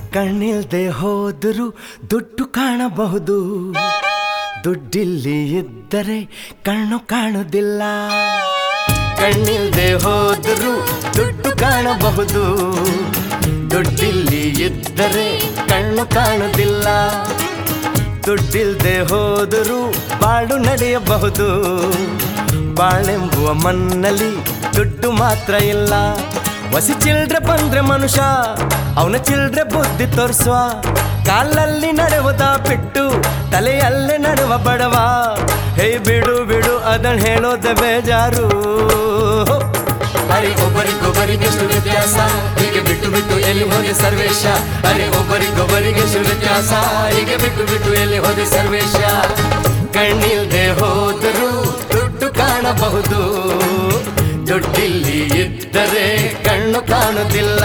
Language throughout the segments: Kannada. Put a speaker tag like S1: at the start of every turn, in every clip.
S1: ಕಣ್ಣಿಲ್ದೆ ಹೋದರೂ ದುಡ್ಡು ಕಾಣಬಹುದು ದುಡ್ಡಿಲ್ಲಿ ಇದ್ದರೆ ಕಣ್ಣು ಕಾಣುವುದಿಲ್ಲ ಕಣ್ಣಿಲ್ದೆ ಹೋದರೂ ದುಡ್ಡು ಕಾಣಬಹುದು ದುಡ್ಡಿಲ್ಲಿ ಇದ್ದರೆ ಕಣ್ಣು ಕಾಣುವುದಿಲ್ಲ ದುಡ್ಡಿಲ್ದೆ ಹೋದರೂ ಬಾಳು ನಡೆಯಬಹುದು ಬಾಳೆಂಬುವ ಮಣ್ಣಲ್ಲಿ ದುಡ್ಡು ಮಾತ್ರ ಇಲ್ಲ ವಸಿ ಚಿಲ್ಡ್ರೆ ಬಂದ್ರೆ ಮನುಷ್ಯ ಅವನ ಚಿಲ್ಡ್ರೆ ಬುದ್ಧಿ ತೋರಿಸುವ ಕಾಲಲ್ಲಿ ನಡೆವದ ಬಿಟ್ಟು ತಲೆಯಲ್ಲೇ ನಡುವ ಬಡವ ಹೇ ಬಿಡು ಬಿಡು ಅದನ್ನ ಹೇಳೋದ ಬೇಜಾರು
S2: ಅರೆ ಒಬ್ಬರಿಗೊಬ್ಬರಿಗೆಷ್ಟು ವ್ಯತ್ಯಾಸ ಹೀಗೆ ಬಿಟ್ಟು ಬಿಟ್ಟು ಎಲ್ಲಿ ಹೋದೆ ಸರ್ವೇಶ ಅರೆ ಒಬ್ಬರಿಗೊಬ್ಬರಿಗೆಷ್ಟು ವ್ಯತ್ಯಾಸ ಹೀಗೆ ಬಿಟ್ಟು ಬಿಟ್ಟು ಎಲ್ಲಿ ಹೋದೆ ಸರ್ವೇಶ
S1: ಕಣ್ಣಿಲ್ದೆ ಹೋದರೂ ದುಡ್ಡು ಕಾಣಬಹುದು ದುಡ್ಡಿಲ್ಲಿ ಇದ್ದರೆ ಕಣ್ಣು ಕಾಣುವುದಿಲ್ಲ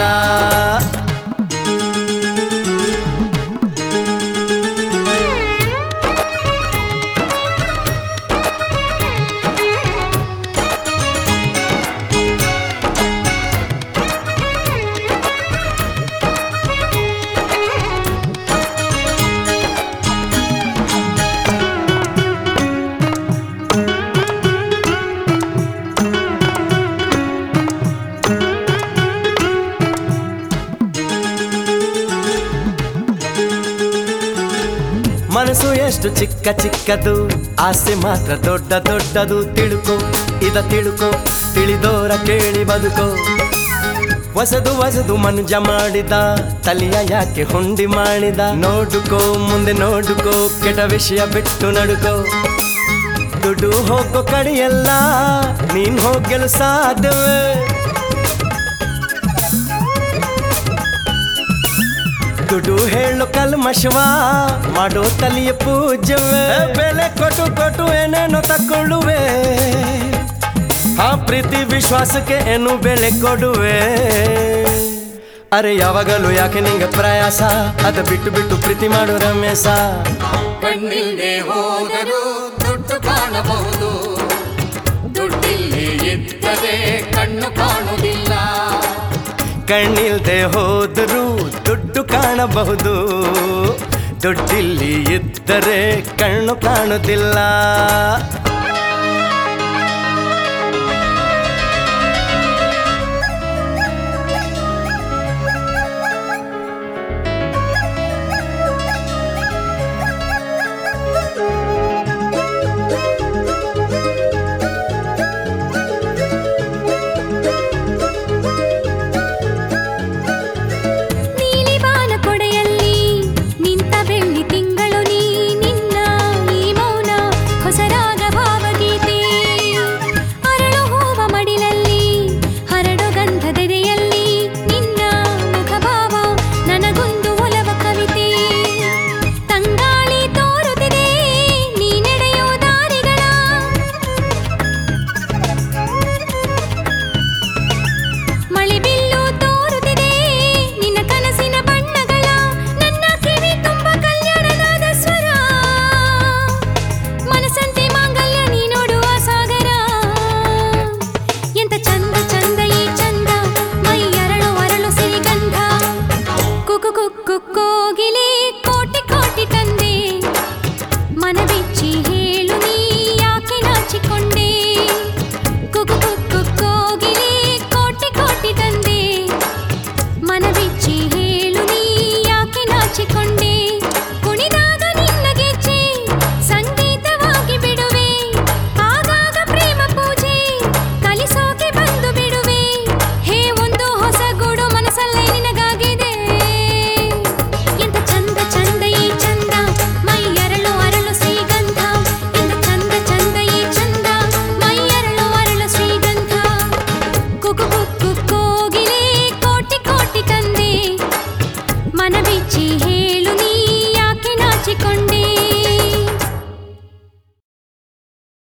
S1: ಮನಸ್ಸು ಎಷ್ಟು ಚಿಕ್ಕ ಚಿಕ್ಕದು ಆಸೆ ಮಾತ್ರ ದೊಡ್ಡ ದೊಡ್ಡದು ತಿಳುಕೋ ಇದ ತಿಳುಕೋ ತಿಳಿದೋರ ಕೇಳಿ ಬದುಕೋ ಹೊಸದು ಹೊಸದು ಮನುಜ ಮಾಡಿದ ತಲಿಯ ಯಾಕೆ ಹುಂಡಿ ಮಾಡಿದ ನೋಡುಕೋ ಮುಂದೆ ನೋಡುಕೋ ಕೆಟ್ಟ ವಿಷಯ ಬಿಟ್ಟು ನಡುಕೋ ದುಡ್ಡು ಹೋಗೋ ಕಡೆಯೆಲ್ಲ ನೀನ್ ಹೋಗಲು ಸಾಧ್ಯವೇ ದುಡ್ಡು ಹೇಳು ಕಲ್ಮಶವ ಮಾಡೋ ತಲಿಯ ಪೂಜವೇ ಬೆಲೆ ಕೊಟ್ಟು ಕೊಟ್ಟು ಏನೇನೋ ತಕೊಳ್ಳುವೆ ಆ ಪ್ರೀತಿ ವಿಶ್ವಾಸಕ್ಕೆ ಏನು ಬೆಲೆ ಕೊಡುವೆ ಅರೆ ಯಾವಾಗಲೂ ಯಾಕೆ ನಿಂಗೆ ಪ್ರಯಾಸ ಅದ ಬಿಟ್ಟು ಬಿಟ್ಟು ಪ್ರೀತಿ ಮಾಡು ರಮೇಶ
S2: ಕಣ್ಣಿಲ್ಲದೆ ಹೋದರೂ ದುಡ್ಡು ಕಾಣಬಹುದು ದುಡ್ಡಿಲ್ಲಿ ಇದ್ದರೆ ಕಣ್ಣು ಕಾಣುವುದಿಲ್ಲ
S1: ಕಣ್ಣಿಲ್ದೆ ಹೋದರೂ ದುಡ್ಡು ಕಾಣಬಹುದು ದುಡ್ಡಿಲ್ಲಿ ಇದ್ದರೆ ಕಣ್ಣು ಕಾಣುವುದಿಲ್ಲ